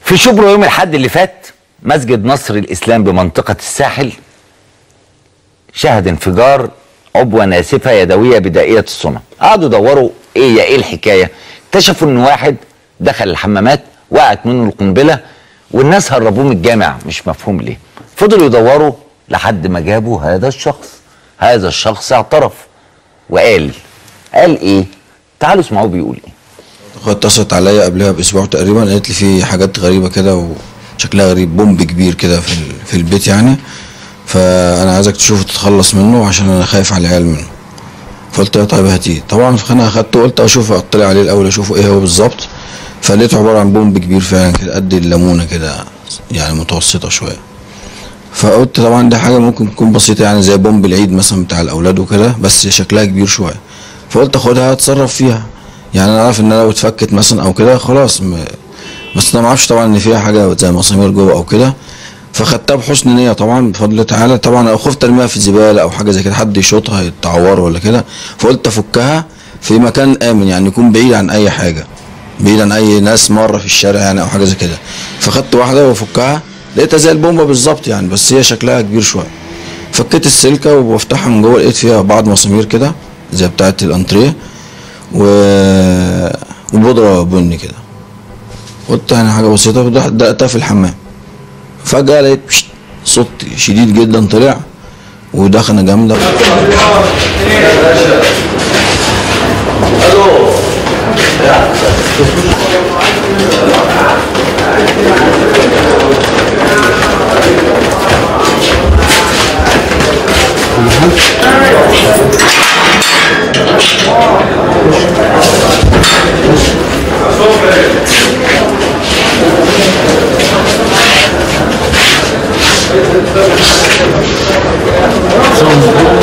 في شبرا يوم الحد اللي فات مسجد نصر الإسلام بمنطقة الساحل شهد انفجار عبوة ناسفة يدوية بدائية الصنع قعدوا يدوروا ايه يا ايه الحكاية اكتشفوا ان واحد دخل الحمامات وقعت منه القنبلة والناس هربوه من الجامع مش مفهوم ليه فضلوا يدوروا لحد ما جابوا هذا الشخص هذا الشخص اعترف وقال قال ايه تعالوا اسمعوه بيقول ايه اخويا اتصلت عليا قبلها باسبوع تقريبا قالت لي في حاجات غريبه كده وشكلها غريب بومب كبير كده في ال- في البيت يعني فانا عايزك تشوفه تتخلص منه عشان انا خايف على العيال منه فقلت لها طيب هاتيه طبعا انا اخدته قلت اشوف اطلع عليه الاول اشوفه ايه هو بالظبط فلقيته عباره عن بومب كبير فعلا كده قد الليمونه كده يعني متوسطه شويه فقلت طبعا دي حاجه ممكن تكون بسيطه يعني زي بومب العيد مثلا بتاع الاولاد وكده بس شكلها كبير شويه فقلت اخدها اتصرف فيها يعني انا عارف ان انا لو اتفكت مثلا او كده خلاص م... بس انا ما اعرفش طبعا ان فيها حاجه زي مسامير جوه او كده فخدتها بحسن نيه طبعا بفضل الله تعالى طبعا انا خفت ارميها في الزباله او حاجه زي كده حد يشوطها يتعور ولا كده فقلت افكها في مكان امن يعني يكون بعيد عن اي حاجه بعيد عن اي ناس مره في الشارع يعني او حاجه زي كده فخدت واحده وافكها لقيتها زي البومبه بالظبط يعني بس هي شكلها كبير شويه فكيت السلكه وبفتحها من جوه لقيت فيها بعض مسامير كده زي بتاعه الانتريه و... وبودره بني كده قلت يعني حاجه بسيطه ودخلت دقتها في الحمام فجاه لقيت بشت صوت شديد جدا طلع ودخنه جامده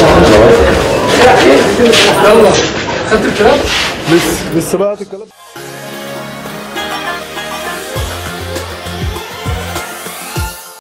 لسه لسه بقى الكلام